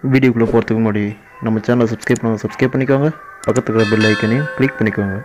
வீடியோக்குள்ளே போகிறதுக்கு முன்னாடி நம்ம சேனலை சப்ஸ்கிரைப் பண்ண சப்ஸ்கிரைப் பண்ணிக்கோங்க பக்கத்துல இருக்கிற பெல் ஐக்கனையும் கிளிக் பண்ணிக்கோங்க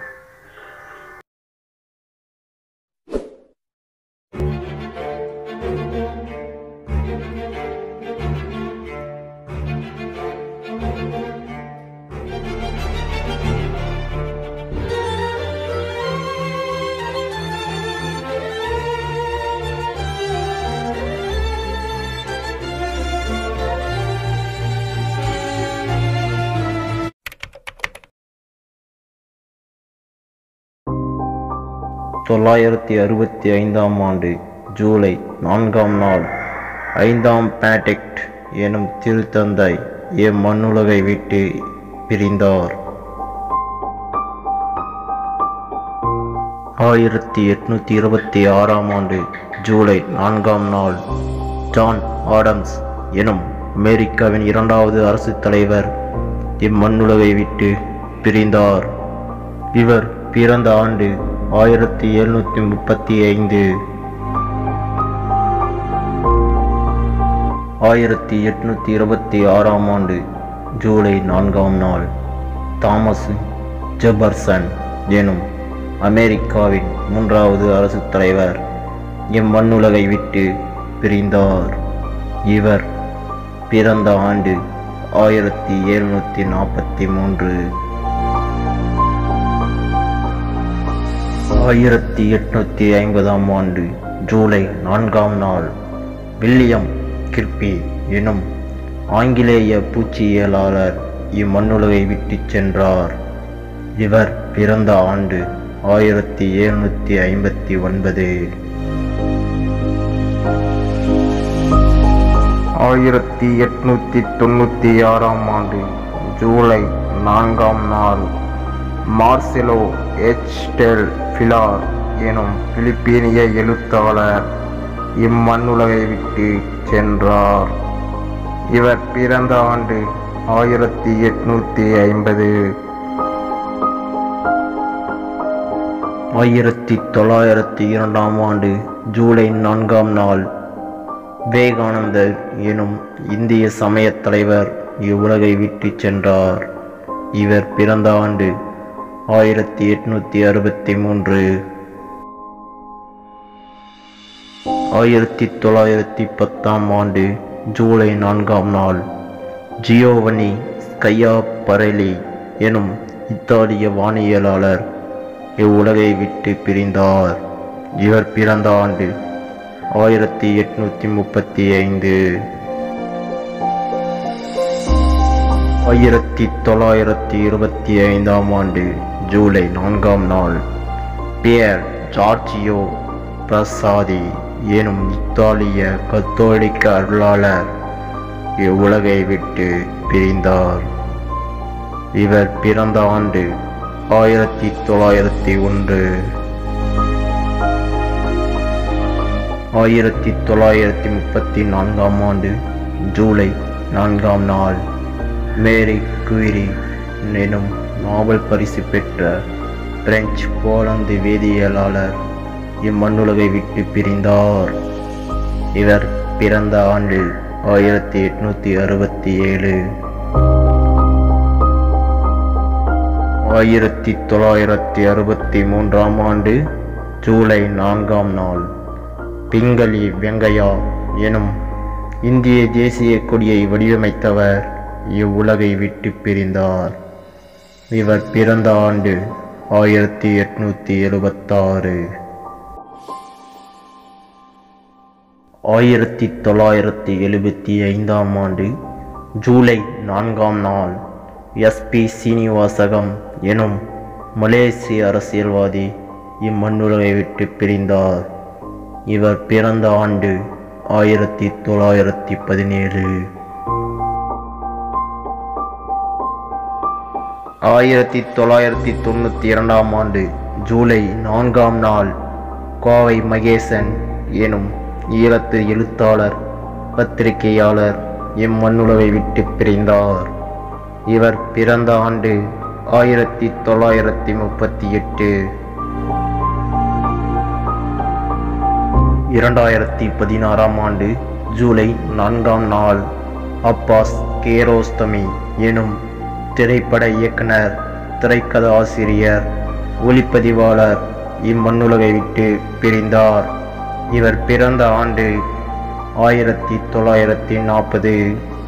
தொள்ளாயிரத்தி அறுபத்தி ஐந்தாம் ஆண்டு ஜூலை நான்காம் நாள் ஐந்தாம் பேட்டெக்ட் எனும் திருத்தந்தை எம் மண்ணுலகை விட்டு பிரிந்தார் ஆயிரத்தி எட்நூத்தி இருபத்தி ஆறாம் ஆண்டு ஜூலை நான்காம் நாள் ஜான் ஆடம்ஸ் எனும் அமெரிக்காவின் இரண்டாவது அரசுத் தலைவர் இம்மண்ணுலகை விட்டு பிரிந்தார் இவர் பிறந்த ஆண்டு ஆயிரத்தி எழுநூற்றி முப்பத்தி ஐந்து ஆயிரத்தி எட்நூத்தி இருபத்தி ஆறாம் ஆண்டு ஜூலை நான்காம் நாள் தாமஸ் ஜெபர்சன் எனும் அமெரிக்காவின் மூன்றாவது அரசுத் தலைவர் இம்மண்ணுலகை விட்டு பிரிந்தார் இவர் பிறந்த ஆண்டு ஆயிரத்தி எழுநூற்றி நாற்பத்தி மூன்று ஆயிரத்தி எட்நூத்தி ஐம்பதாம் ஆண்டு ஜூலை நான்காம் நாள் வில்லியம் கிர்பி எனும் ஆங்கிலேய பூச்சியியலாளர் இம்மண்ணுலகை விட்டுச் சென்றார் இவர் பிறந்த ஆண்டு ஆயிரத்தி எழுநூற்றி ஐம்பத்தி ஒன்பது ஆயிரத்தி எட்நூத்தி தொண்ணூற்றி ஆறாம் ஆண்டு ஜூலை நான்காம் நாள் மார்செலோ எச் டெல் ஃபிலார் எனும் பிலிப்பீனிய எழுத்தாளர் இம்மண்ணுலகை விட்டு சென்றார் இவர் பிறந்த ஆண்டு ஆயிரத்தி எட்நூத்தி ஐம்பது ஆயிரத்தி தொள்ளாயிரத்தி இரண்டாம் ஆண்டு ஜூலை நான்காம் நாள் விவேகானந்தர் எனும் இந்திய சமயத் தலைவர் இவ்வுலகை விட்டுச் சென்றார் இவர் பிறந்த ஆண்டு ஆயிரத்தி எட்நூத்தி அறுபத்தி மூன்று ஆயிரத்தி தொள்ளாயிரத்தி பத்தாம் ஆண்டு ஜூலை நான்காம் நாள் ஜியோவனி ஸ்கையா பரெலி எனும் இத்தாலிய வானியலாளர் இவ்வுலகை விட்டு பிரிந்தார் இவர் பிறந்த ஆண்டு ஆயிரத்தி எட்நூத்தி முப்பத்தி ஐந்து ஆயிரத்தி தொள்ளாயிரத்தி இருபத்தி ஐந்தாம் ஆண்டு ஜூலை நான்காம் நாள் பியர் ஜார்ஜியோ பிரசாதி எனும் இத்தாலிய கத்தோலிக்க அருளாளர் இவ்வுலகை விட்டு பிரிந்தார் இவர் பிறந்த ஆண்டு ஆயிரத்தி தொள்ளாயிரத்தி ஒன்று ஆயிரத்தி தொள்ளாயிரத்தி முப்பத்தி நான்காம் ஆண்டு ஜூலை நான்காம் நாள் மேரி குயிரி எனும் நோபல் பரிசு பெற்ற பிரெஞ்சு போலந்து வேதியியலாளர் இம்மண்ணுலகை விட்டு பிரிந்தார் இவர் பிறந்த ஆண்டு ஆயிரத்தி எட்நூத்தி அறுபத்தி ஏழு ஆயிரத்தி தொள்ளாயிரத்தி அறுபத்தி மூன்றாம் ஆண்டு ஜூலை நான்காம் நாள் பிங்களி வெங்கையா எனும் இந்திய தேசிய கொடியை வடிவமைத்தவர் இவ்வுலகை விட்டு பிரிந்தார் இவர் பிறந்த ஆண்டு ஆயிரத்தி எட்நூத்தி எழுபத்தாறு ஆயிரத்தி தொள்ளாயிரத்தி எழுபத்தி ஐந்தாம் ஆண்டு ஜூலை நான்காம் நாள் எஸ்பி சீனிவாசகம் எனும் மலேசிய அரசியல்வாதி இம்மண்ணுலகை விட்டு பிரிந்தார் இவர் பிறந்த ஆண்டு ஆயிரத்தி தொள்ளாயிரத்தி பதினேழு ஆயிரத்தி தொள்ளாயிரத்தி தொண்ணூற்றி இரண்டாம் ஆண்டு ஜூலை நான்காம் நாள் கோவை மகேசன் எனும் ஈழத்து எழுத்தாளர் பத்திரிகையாளர் இம்மண்ணுலகை விட்டு பிரிந்தார் இவர் பிறந்த ஆண்டு ஆயிரத்தி தொள்ளாயிரத்தி முப்பத்தி எட்டு இரண்டாயிரத்தி பதினாறாம் ஆண்டு ஜூலை நான்காம் நாள் அப்பாஸ் கேரோஸ்தமி எனும் திரைப்பட இயக்குனர் திரைக்கதாசிரியர் ஒளிப்பதிவாளர் இம்மண்ணுலகை விட்டு பிரிந்தார் இவர் பிறந்த ஆண்டு ஆயிரத்தி தொள்ளாயிரத்தி நாற்பது